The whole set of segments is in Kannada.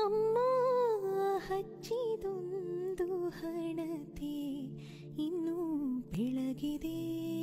ಅಮ್ಮ ಹಚ್ಚಿದೊಂದು ಹಣತೆ ಇನ್ನೂ ಬೆಳಗಿದೆ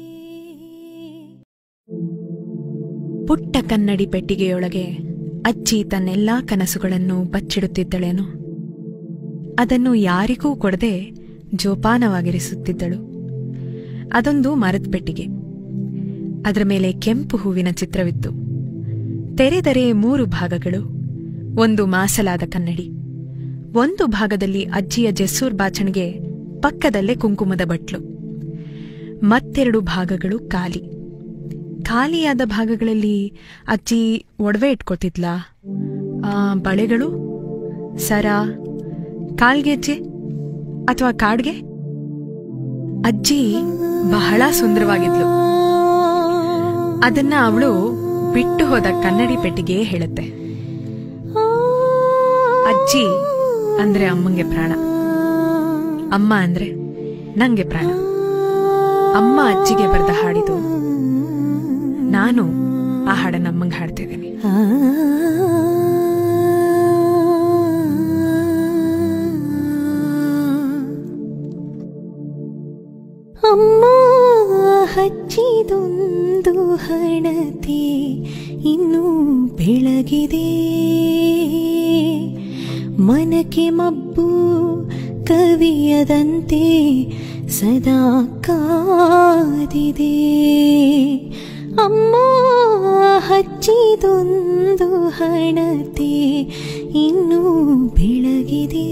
ಪುಟ್ಟ ಕನ್ನಡಿ ಪೆಟ್ಟಿಗೆಯೊಳಗೆ ಅಜ್ಜಿ ತನ್ನೆಲ್ಲಾ ಕನಸುಗಳನ್ನು ಬಚ್ಚಿಡುತ್ತಿದ್ದಳೇನು ಅದನ್ನು ಯಾರಿಗೂ ಕೊಡದೆ ಜೋಪಾನವಾಗಿರಿಸುತ್ತಿದ್ದಳು ಅದೊಂದು ಮರದ ಪೆಟ್ಟಿಗೆ ಅದರ ಮೇಲೆ ಕೆಂಪು ಹೂವಿನ ಚಿತ್ರವಿತ್ತು ತೆರೆದರೆ ಮೂರು ಭಾಗಗಳು ಒಂದು ಮಾಸಲಾದ ಕನ್ನಡಿ ಒಂದು ಭಾಗದಲ್ಲಿ ಅಜ್ಜಿಯ ಜೆಸ್ಸೂರ್ ಬಾಚಣಿಗೆ ಪಕ್ಕದಲ್ಲೇ ಕುಂಕುಮದ ಬಟ್ಲು ಮತ್ತೆರಡು ಭಾಗಗಳು ಖಾಲಿ ಖಾಲಿಯಾದ ಭಾಗಗಳಲ್ಲಿ ಅಜ್ಜಿ ಒಡವೆ ಇಟ್ಕೊತಿದ್ಲಾ ಆ, ಬಳೆಗಳು ಸರ ಕಾಲ್ಗೆಜ್ಜೆ ಅಥವಾ ಕಾಡ್ಗೆ ಅಜ್ಜಿ ಬಹಳ ಸುಂದರವಾಗಿದ್ಲು ಅದನ್ನ ಅವಳು ಬಿಟ್ಟು ಹೋದ ಕನ್ನಡಿ ಪೆಟ್ಟಿಗೆ ಹೇಳುತ್ತೆ ಅಜ್ಜಿ ಅಂದ್ರೆ ಅಮ್ಮಂಗೆ ಪ್ರಾಣ ಅಮ್ಮ ಅಂದ್ರೆ ನಂಗೆ ಪ್ರಾಣ ಅಮ್ಮ ಅಜ್ಜಿಗೆ ಬರೆದ ಹಾಡಿದು ನಾನು ಆ ಹಾಡನ್ನ ಅಮ್ಮಂಗೆ ಹಾಡ್ತಿದ್ದೀನಿ ಅಮ್ಮ ಹಚ್ಚಿದೊಂದು ಹಣತೆ ಇನ್ನೂ ಬೆಳಗಿದೆ ಮನಕ್ಕೆ ಮಬ್ಬು ಕವಿಯದಂತೆ ಸದಾ ಕಾದಿದೆ ಅಮ್ಮ ಹಚ್ಚಿದೊಂದು ಹಣತೆ ಇನ್ನೂ ಬೆಳಗಿದೆ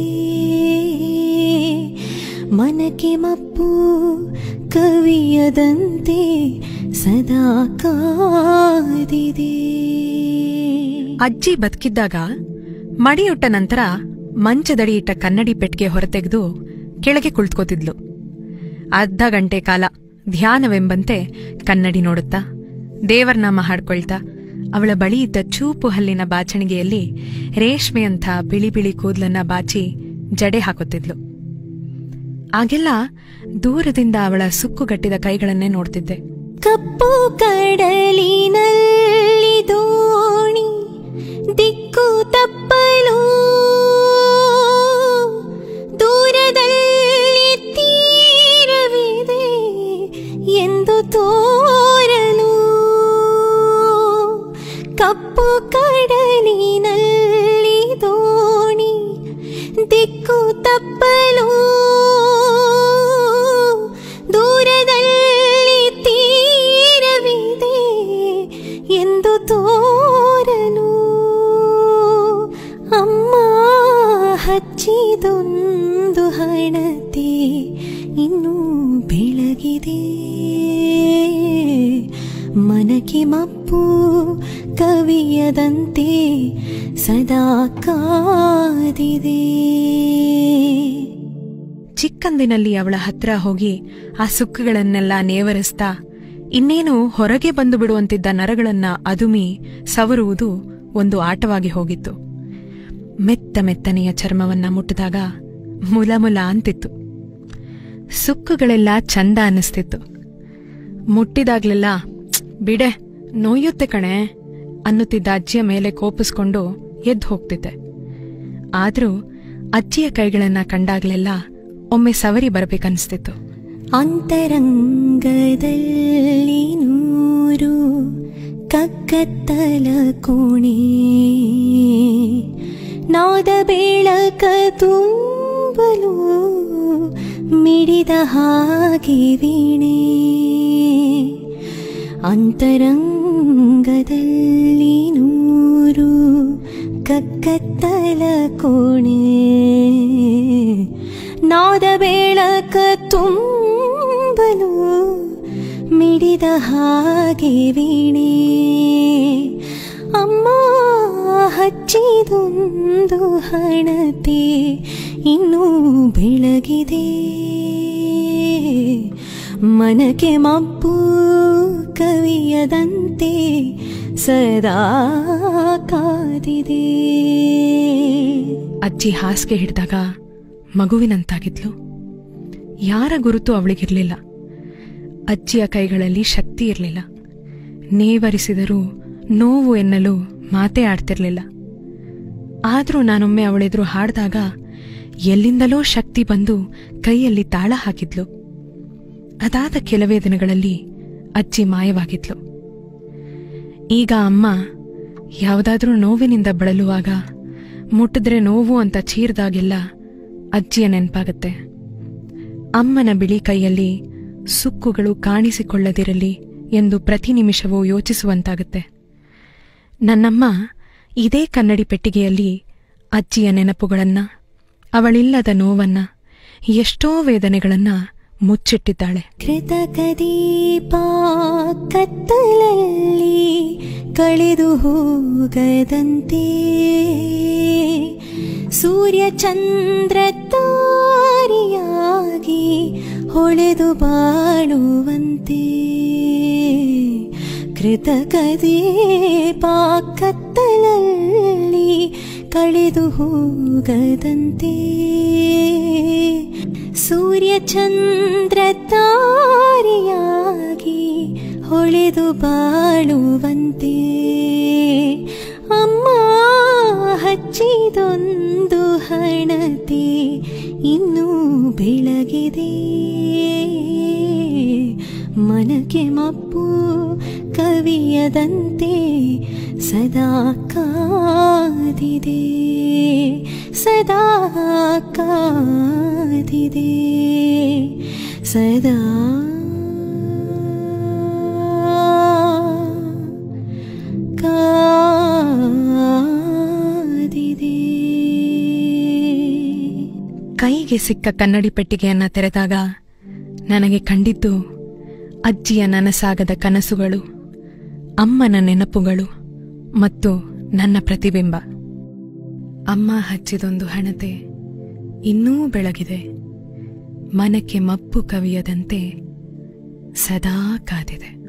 ಮನಕ್ಕೆ ಮಪ್ಪು ಕವಿಯದಂತೆ ಸದಾ ಕಾದಿದೆ ಅಜ್ಜಿ ಬದುಕಿದ್ದಾಗ ಮಡಿಯುಟ್ಟ ನಂತರ ಮಂಚದಡಿ ಇಟ್ಟ ಕನ್ನಡಿ ಪೆಟ್ಟಿಗೆ ಹೊರತೆಗೆದು ಕೆಳಗೆ ಕುಳಿತುಕೋತಿದ್ಲು ಅರ್ಧ ಗಂಟೆ ಕಾಲ ಧ್ಯಾನವೆಂಬಂತೆ ಕನ್ನಡಿ ನೋಡುತ್ತಾ ದೇವರನಾಮ ಹಾಡ್ಕೊಳ್ತಾ ಅವಳ ಬಳಿ ಇದ್ದ ಚೂಪು ಹಲ್ಲಿನ ಬಾಚಣಿಗೆಯಲ್ಲಿ ರೇಷ್ಮೆಯಂಥ ಬಿಳಿ ಬಿಳಿ ಕೂದಲನ್ನ ಬಾಚಿ ಜಡೆ ಹಾಕುತ್ತಿದ್ಲು ಆಗೆಲ್ಲ ದೂರದಿಂದ ಅವಳ ಸುಕ್ಕುಗಟ್ಟಿದ ಕೈಗಳನ್ನೇ ನೋಡ್ತಿದ್ದೆ ಕಪ್ಪು ಕಡಲಿನಲ್ಲಿ ದೋಣಿ ದಿಕ್ಕು ತಪ್ಪಲು ದೂರದಲ್ಲಿ ತೀರವಿದೆ ಎಂದು ತೋರಲು ಕಪ್ಪು ಕಡಲಿನಲ್ಲಿ ದೋಣಿ ದಿಕ್ಕು ತಪ್ಪಲು ದೂರದಲ್ಲಿ ತೀರವಿದೆ ಎಂದು ತೋರಲು ಅಮ್ಮ ಹಚ್ಚಿದೊಂದು ಹಣತೆ ಇನ್ನೂ ಬೆಳಗಿದೆ ಮನಕ್ಕೆ ಮಪ್ಪು ಕವಿಯದಂತೆ ಸದಾ ಕಾದಿದೆ ಚಿಕ್ಕಂದಿನಲ್ಲಿ ಅವಳ ಹತ್ರ ಹೋಗಿ ಆ ಸುಕ್ಕುಗಳನ್ನೆಲ್ಲ ನೇವರಿಸ್ತಾ ಇನ್ನೇನು ಹೊರಗೆ ಬಂದು ಬಿಡುವಂತಿದ್ದ ನರಗಳನ್ನ ಅದುಮಿ ಸವರುವುದು ಒಂದು ಆಟವಾಗಿ ಹೋಗಿತ್ತು ಮೆತ್ತ ಮೆತ್ತನೆಯ ಚರ್ಮವನ್ನ ಮುಟ್ಟಿದಾಗ ಮುಲ ಮುಲ ಅಂತಿತ್ತು ಸುಕ್ಕುಗಳೆಲ್ಲ ಚಂದ ಅನ್ನಿಸ್ತಿತ್ತು ಮುಟ್ಟಿದಾಗ್ಲೆಲ್ಲ "ಛ್, ಬಿಡೆ ನೋಯುತ್ತೆ ಕಣೆ ಅನ್ನುತ್ತಿದ್ದ ಅಜ್ಜಿಯ ಮೇಲೆ ಕೋಪಿಸ್ಕೊಂಡು ಎದ್ದು ಹೋಗ್ತಿದ್ದೆ ಆದ್ರೂ ಅಜ್ಜಿಯ ಕೈಗಳನ್ನ ಕಂಡಾಗ್ಲೆಲ್ಲ ಒಮ್ಮೆ ಸವರಿ ಬರ್ಬೇಕನ್ಸ್ತಿತ್ತು ಅಂತರಂಗದಲ್ಲಿ ನೂರು ಕಕ್ಕತ್ತಲ ಕೋಣೆ ನಾದ ಬೆಳಕ ತುಂಬಲು ಮಿಡಿದ ಹಾಗೆ ವೀಣೆ ಅಂತರಂಗದಲ್ಲಿ ನೂರು ಕಕ್ಕತ್ತಲ ಕೋಣೆ ನಾದ ಬೆಳಕ ತುಂಬಲು ಮಿಡಿದ ಹಾಗೆ ವೀಣೆ ಅಮ್ಮ ಹಚ್ಚಿದೊಂದು ಹಣತೆ ಇನ್ನೂ ಬೆಳಗಿದೆ ಮನಕ್ಕೆ ಮಬ್ಬು ಕವಿಯದಂತೆ ಸದಾ ಕಾದಿದೆ ಅಜ್ಜಿ ಹಾಸಿಗೆ ಹಿಡಿದಾಗ ಮಗುವಿನಂತಾಗಿದ್ಲು ಯಾರ ಗುರುತು ಅವಳಿಗಿರ್ಲಿಲ್ಲ ಅಜ್ಜಿಯ ಕೈಗಳಲ್ಲಿ ಶಕ್ತಿ ಇರಲಿಲ್ಲ ನೇವರಿಸಿದರೂ ನೋವು ಎನ್ನಲು ಮಾತೇ ಆಡ್ತಿರ್ಲಿಲ್ಲ ಆದರೂ ನಾನೊಮ್ಮೆ ಅವಳೆದುರು ಹಾಡಿದಾಗ ಎಲ್ಲಿಂದಲೋ ಶಕ್ತಿ ಬಂದು ಕೈಯಲ್ಲಿ ತಾಳ ಹಾಕಿದ್ಲು ಅದಾದ ಕೆಲವೇ ದಿನಗಳಲ್ಲಿ ಅಜ್ಜಿ ಮಾಯವಾಗಿದ್ಲು ಈಗ ಅಮ್ಮ ಯಾವುದಾದ್ರೂ ನೋವಿನಿಂದ ಬಳಲುವಾಗ ಮುಟ್ಟಿದ್ರೆ ನೋವು ಅಂತ ಚೀರ್ದಾಗೆಲ್ಲ ಅಜ್ಜಿಯ ನೆನಪಾಗತ್ತೆ ಅಮ್ಮನ ಬಿಳಿ ಕೈಯಲ್ಲಿ ಸುಕ್ಕುಗಳು ಕಾಣಿಸಿಕೊಳ್ಳದಿರಲಿ ಎಂದು ಪ್ರತಿ ನಿಮಿಷವೂ ಯೋಚಿಸುವಂತಾಗುತ್ತೆ ನನ್ನಮ್ಮ ಇದೇ ಕನ್ನಡಿ ಪೆಟ್ಟಿಗೆಯಲ್ಲಿ ಅಜ್ಜಿಯ ನೆನಪುಗಳನ್ನ ಅವಳಿಲ್ಲದ ನೋವನ್ನ ಎಷ್ಟೋ ವೇದನೆಗಳನ್ನ ಮುಚ್ಚಿಟ್ಟಿದ್ದಾಳೆ ಕೃತಕ ದೀಪ ಕತ್ತಲಲ್ಲಿ ಕಳೆದು ಹೋಗದಂತೆ ಸೂರ್ಯ ಚಂದ್ರ ತಾರಿಯಾಗಿ ಹೊಳೆದು ಬಾಳುವಂತೆ ಕೃತಕ ದೀಪ ಕತ್ತಲಲ್ಲಿ ಕಳೆದು ಹೋಗದಂತೆ ಸೂರ್ಯ ಚಂದ್ರ ತಾರೆಯಾಗಿ ಹೊಳೆದು ಬಾಳುವಂತೆ ಅಮ್ಮ ಹಚ್ಚಿದೊಂದು ಹಣತೆ ಇನ್ನೂ ಬೆಳಗಿದೆ ಮನಕ್ಕೆ ಮಪ್ಪು ಕವಿಯದಂತೆ ಸದಾ ಕಾದಿದೆ ಸದಾ ಕಾದಿದೆ ಸದಾ ಕಾದಿದೆ ಕೈಗೆ ಸಿಕ್ಕ ಕನ್ನಡಿ ಪೆಟ್ಟಿಗೆಯನ್ನ ತೆರೆದಾಗ ನನಗೆ ಕಂಡಿದ್ದು ಅಜ್ಜಿಯ ನನಸಾಗದ ಕನಸುಗಳು ಅಮ್ಮನ ನೆನಪುಗಳು ಮತ್ತು ನನ್ನ ಪ್ರತಿಬಿಂಬ ಅಮ್ಮ ಹಚ್ಚಿದೊಂದು ಹಣತೆ ಇನ್ನೂ ಬೆಳಗಿದೆ ಮನಕ್ಕೆ ಮಪ್ಪು ಕವಿಯದಂತೆ ಸದಾ ಕಾದಿದೆ